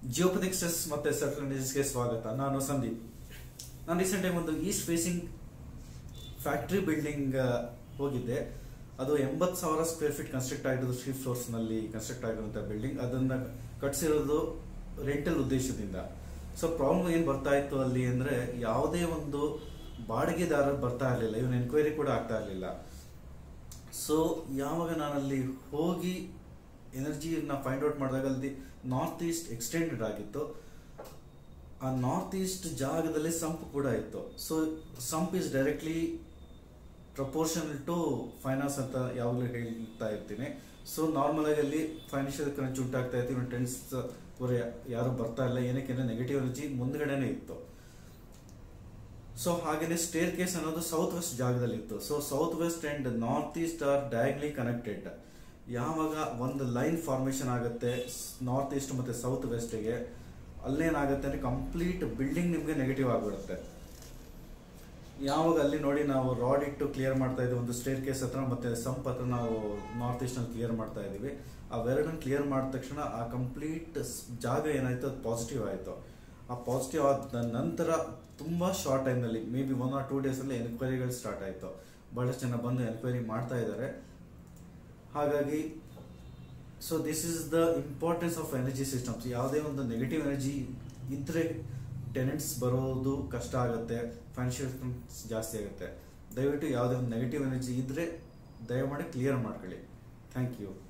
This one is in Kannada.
ಜಿಯೋಪಥಿಕ್ ಸ್ಟ್ರೆಸ್ ಮತ್ತೆ ಸೆಟ್ಲ್ ಗೆ ಸ್ವಾಗತ ನಾನು ಸಂದೀಪ್ ನಾನು ರೀಸೆಂಟ್ ಟೈಮ್ ಒಂದು ಈಸ್ಟ್ ಫೇಸಿಂಗ್ ಫ್ಯಾಕ್ಟ್ರಿ ಬಿಲ್ಡಿಂಗ್ ಹೋಗಿದ್ದೆ ಅದು ಎಂಬತ್ತು ಸಾವಿರ ಸ್ಕ್ವೇರ್ ಫೀಟ್ ಕನ್ಸ್ಟ್ರಕ್ಟ್ ಆಗಿರೋದು ಶ್ರೀ ಫ್ಲೋರ್ಸ್ ನಲ್ಲಿ ಕನ್ಸ್ಟ್ರಕ್ಟ್ ಆಗಿರುವಂತಹ ಬಿಲ್ಡಿಂಗ್ ಅದನ್ನ ಕಟ್ಸಿರೋದು ರೆಂಟಲ್ ಉದ್ದೇಶದಿಂದ ಸೊ ಪ್ರಾಬ್ಲಮ್ ಏನ್ ಬರ್ತಾ ಇತ್ತು ಅಲ್ಲಿ ಅಂದ್ರೆ ಯಾವುದೇ ಒಂದು ಬಾಡಿಗೆದಾರ ಬರ್ತಾ ಇರಲಿಲ್ಲ ಇವನ್ ಎನ್ಕ್ವೈರಿ ಕೂಡ ಆಗ್ತಾ ಇರಲಿಲ್ಲ ಸೊ ಯಾವಾಗ ನಾನಲ್ಲಿ ಹೋಗಿ ಎನರ್ಜಿನ ಫೈಂಡ್ ಔಟ್ ಮಾಡಿದಾಗ ಅಲ್ಲಿ ನಾರ್ತ್ ಈಸ್ಟ್ ಎಕ್ಸ್ಟೆಂಡೆಡ್ ಆಗಿತ್ತು ಆ ನಾರ್ತ್ ಈಸ್ಟ್ ಜಾಗದಲ್ಲಿ ಸಂಪ್ ಕೂಡ ಇತ್ತು so sump is directly proportional to finance ಅಂತ ಯಾವಾಗಲೂ ಹೇಳ್ತಾ ಇರ್ತೀನಿ ಸೊ ನಾರ್ಮಲ್ ಆಗಿ ಅಲ್ಲಿ ಫೈನಾನ್ಷಿಯಲ್ ಕ್ರಂಚ್ ಉಂಟಾಗ್ತಾ ಇತ್ತು ಇವನ್ ಟೆನ್ಸ್ ಕೂಡ ಯಾರು ಬರ್ತಾ ಇಲ್ಲ ಏನಕ್ಕೆ ಅಂದ್ರೆ ನೆಗೆಟಿವ್ ಎನರ್ಜಿ ಮುಂದ್ಗಡೆನೆ ಇತ್ತು ಸೊ ಹಾಗೇನೆ ಸ್ಟೇರ್ ಕೇಸ್ ಅನ್ನೋದು ಸೌತ್ ವೆಸ್ಟ್ ಜಾಗದಲ್ಲಿ ಇತ್ತು so south west and north east are diagonally connected ಯಾವಾಗ ಒಂದು ಲೈನ್ ಫಾರ್ಮೇಶನ್ ಆಗುತ್ತೆ ನಾರ್ತ್ ಈಸ್ಟ್ ಮತ್ತೆ ಸೌತ್ ವೆಸ್ಟ್ಗೆ ಅಲ್ಲೇನಾಗುತ್ತೆ ಅಂದ್ರೆ ಕಂಪ್ಲೀಟ್ ಬಿಲ್ಡಿಂಗ್ ನಿಮ್ಗೆ ನೆಗೆಟಿವ್ ಆಗಿಬಿಡುತ್ತೆ ಯಾವಾಗ ಅಲ್ಲಿ ನೋಡಿ ನಾವು ರಾಡ್ ಇಟ್ಟು ಕ್ಲಿಯರ್ ಮಾಡ್ತಾ ಇದ್ದೀವಿ ಒಂದು ಸ್ಟೇರ್ ಕೇಸ್ ಹತ್ರ ಮತ್ತೆ ಸಂಪ್ ಹತ್ರ ನಾವು ನಾರ್ತ್ ಈಸ್ಟ್ ನಲ್ಲಿ ಕ್ಲಿಯರ್ ಮಾಡ್ತಾ ಇದೀವಿ ಅವೆರಡನ್ನ ಕ್ಲಿಯರ್ ಮಾಡಿದ ತಕ್ಷಣ ಆ ಕಂಪ್ಲೀಟ್ ಜಾಗ ಏನಾಯ್ತು ಅದು ಪಾಸಿಟಿವ್ ಆಯ್ತು ಆ ಪಾಸಿಟಿವ್ ಆದ ನಂತರ ತುಂಬಾ ಶಾರ್ಟ್ ಟೈಮ್ ನಲ್ಲಿ maybe one or two days ಅಲ್ಲಿ ಎನ್ಕ್ವೈರಿಗಳು ಸ್ಟಾರ್ಟ್ ಆಯ್ತು ಬಹಳಷ್ಟು ಜನ ಬಂದು ಎನ್ಕ್ವೈರಿ ಮಾಡ್ತಾ ಇದ್ದಾರೆ ಹಾಗಾಗಿ so this is the importance of energy systems ಯಾವುದೇ ಒಂದು ನೆಗೆಟಿವ್ ಎನರ್ಜಿ ಇದ್ರೆ ಟೆನೆಂಟ್ಸ್ ಬರೋದು ಕಷ್ಟ ಆಗುತ್ತೆ ಫೈನಾನ್ಷಿಯಲ್ ಜಾಸ್ತಿ ಆಗುತ್ತೆ ದಯವಿಟ್ಟು ಯಾವುದೇ ಒಂದು ನೆಗೆಟಿವ್ ಎನರ್ಜಿ ಇದ್ರೆ ದಯಮಾಡಿ ಕ್ಲಿಯರ್ ಮಾಡ್ಕೊಳ್ಳಿ ಥ್ಯಾಂಕ್ ಯು